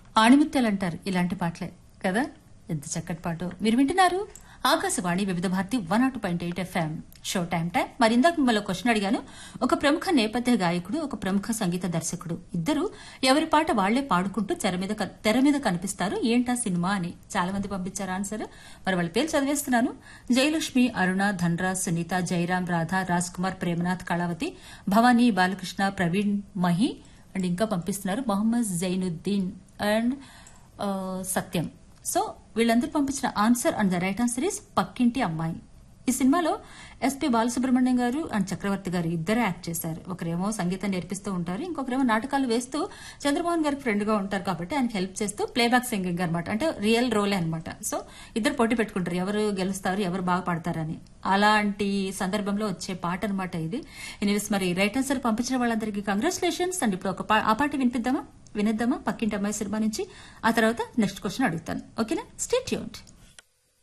ఆణిముత్యాలు అంటారు ఇలాంటి పాటలే కదా ఎంత చక్కటి పాట మీరు వింటున్నారు Akashvani Vividh Bharati one naught point eight FM show time time మరి ఇందాక మిమ్మల్ని క్వశ్చన్ అడిగాను ఒక ప్రముఖ నేపథ్య గాయకుడు ఒక ప్రముఖ సంగీత దర్శకుడు ఇద్దరు ఎవరి పాట వాళ్లే పాడుకుంటూ తెర మీద క- తెర మీద కనిపిస్తారు ఏంటా సినిమా అని చాలా మంది పంపించారు ఆన్సర్ మరి వాళ్ళ పేరు చదివేస్తున్నాను జయలక్ష్మి అరుణ ధనరాజ్ సునీత జయరాం రాధా రాజ్ కుమార్ ప్రేమనాథ్ కళావతి భవానీ బాలకృష్ణ ప్రవీణ్ మహి అండ్ ఇంకా పంపిస్తున్నారు మొహమ్మద్ జైనుద్దీన్ అండ్ ఆ, సత్యం సో వీళ్ళందరూ పంపించిన answer and the right answer is పక్కింటి అమ్మాయి ఈ సినిమాలో ఎస్పీ బాలసుబ్రహ్మణ్యం గారు అండ్ చక్రవర్తి గారు ఇద్దరే యాక్ట్ చేశారు ఒకరేమో సంగీతం నేర్పిస్తూ ఉంటారు ఇంకొకరేమో నాటకాలు వేస్తూ చంద్రమోహన్ గారికి ఫ్రెండ్ గా ఉంటారు కాబట్టి ఆయనకి హెల్ప్ చేస్తూ ప్లేబ్యాక్ సింగింగ్ అనమాట అంటే రియల్ రోలే అనమాట సో ఇద్దరు పోటీ పెట్టుకుంటారు ఎవరు గెలుస్తారు ఎవరు బాగా పాడతారని అలాంటి సందర్భంలో వచ్చే పాట అనమాట ఇది ఎనీవేస్ మరి రైట్ ఆన్సర్ పంపించిన వాళ్ళందరికీ కంగ్రాచులేషన్స్ అండ్ ఇప్పుడు ఒక పా- ఆ పాట వినిపిద్దామా వినిద్దామా పక్కింటి అమ్మాయి సినిమా నుంచి ఆ తర్వాత నెక్స్ట్ క్వశ్చన్ అడుగుతాను ఓకేనా స్టేట్ యూన్డ్